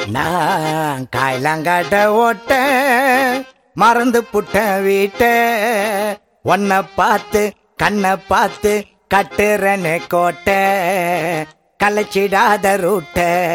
நான் காய்லாங்காட்ட ஓட்ட மறந்து புட்ட வீட்ட உன்னை பார்த்து கண்ணை பார்த்து கட்டுறனே கோட்டை கலைச்சிடாத ரூட்ட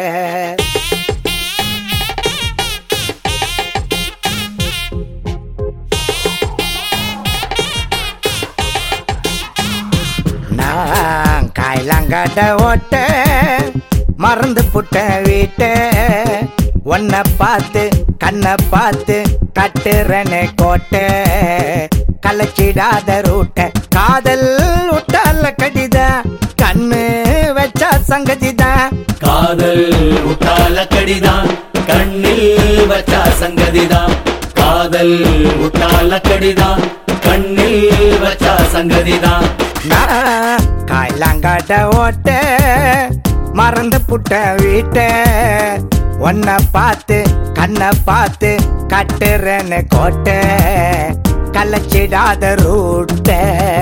நான் காய்லாங்காட்ட ஓட்ட மறந்து புட்ட வீட்ட உன்னை பார்த்து கண்ணை பார்த்து கட்டுறனே கோட்டை கலைச்சிடாத ரூட்ட காதல் விட்டால கடிதா கண்ணு வச்சா சங்கதிதான் காதல் முட்டால கடிதான் கண்ணில் வச்சா சங்கதிதான் காதல் முட்டால கடிதான் கண்ணில் வச்சா சங்கதிதான் நான் காய்லாங்காட்ட ஓட்ட மறந்து புட்ட வீட்ட உன்னை பார்த்து கண்ணை பார்த்து கட்டுறேன்னு கோட்டை கலைச்சிடாத ரூட்ட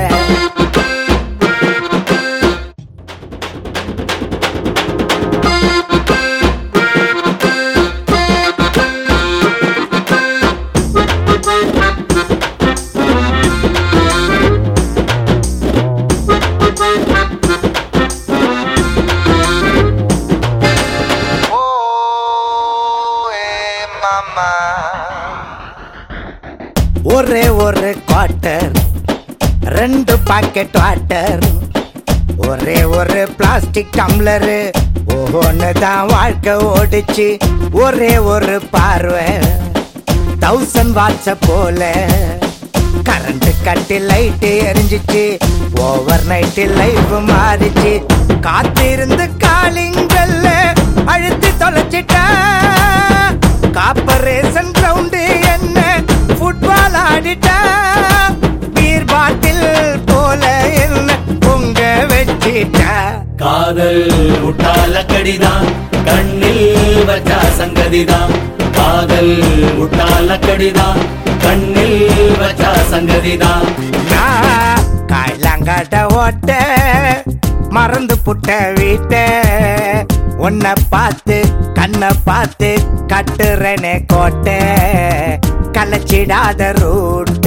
ஒரே ஒரு குவார்ட்டர் ரெண்டு பாக்கெட் வாட்டர் ஒரே ஒரு பிளாஸ்டிக் டம்ளரு ஒவ்வொன்று தான் வாழ்க்கை ஓடிச்சு ஒரே ஒரு பார்வை தௌசண்ட் வாட்ஸ போல கரண்ட் கட்டி லைட்டு எரிஞ்சிச்சு ஓவர் நைட்டு லைஃப் மாறிச்சு காத்திருந்து காலிங்கல்ல அழுத்தி தொலைச்சிட்டா காப்பரேஷன் கிரவுண்டு என்ன ஃபுட்பால் ஆடிட்டா பீர் பாட்டில் போல என்ன பொங்க வச்சிட்டா காதல் முட்டால கடிதான் கண்ணில் வச்சா சங்கதிதான் காதல் முட்டால கடிதான் கண்ணில் வச்சா சங்கதிதான் நான் காய்லாங்காட்ட ஓட்ட மறந்து புட்ட வீட்ட உன்னை பார்த்து கண்ணை பார்த்து கட்டுறனே கோட்டை கலைச்சிடாத ரூட்ட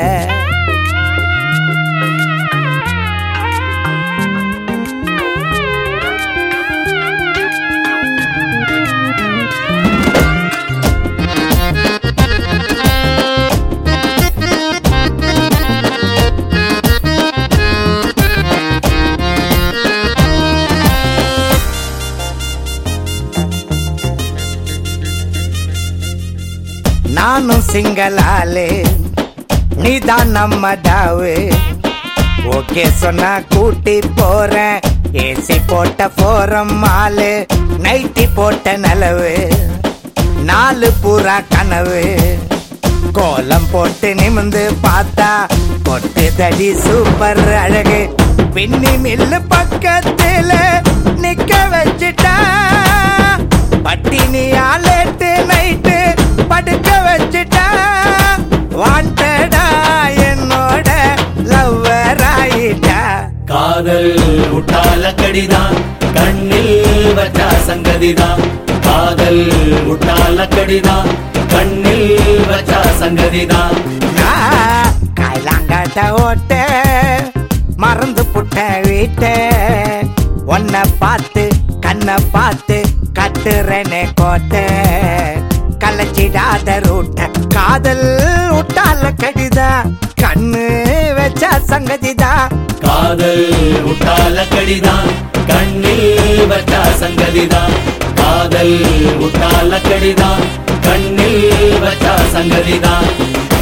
நானும் சிங்கலாலே நீதான் நம்ம டாவு ஓகே சொன்னா கூட்டி போறேன் ஏசி போட்ட போறம் மாலு நைட்டி போட்ட நிலவு நாலு பூரா கனவு கோலம் போட்டு நிமிந்து பார்த்தா பொட்டு தடி சூப்பர் அழகு பின்னி மில்லு பக்கத்துல நிக்க வச்சுட்டா பட்டினியா லேட்டு நைட்டு படுக்க வச்சுட்டா வாண்டடா என்னோட லவ்வர் ஆயிட்டா காதல் முட்டால கடிதான் கண்ணில் வச்சா சங்கதிதான் காதல் முட்டால கடிதான் கண்ணில் வச்சா சங்கதிதான் நான் காய்லாங்காட்ட ஓட்ட மறந்து புட்ட வீட்ட உன்னை பார்த்து கண்ணை பார்த்து கட்டுறனே கோட்டை கலைச்சிடாத ரூட்ட காதல் விட்டால கடிதா கண்ணு வச்சா சங்கதிதா காதல் முட்டால கடிதான் கண்ணில் வச்சா சங்கதிதான் காதல் முட்டால கடிதான் கண்ணில் வச்சா சங்கதிதான்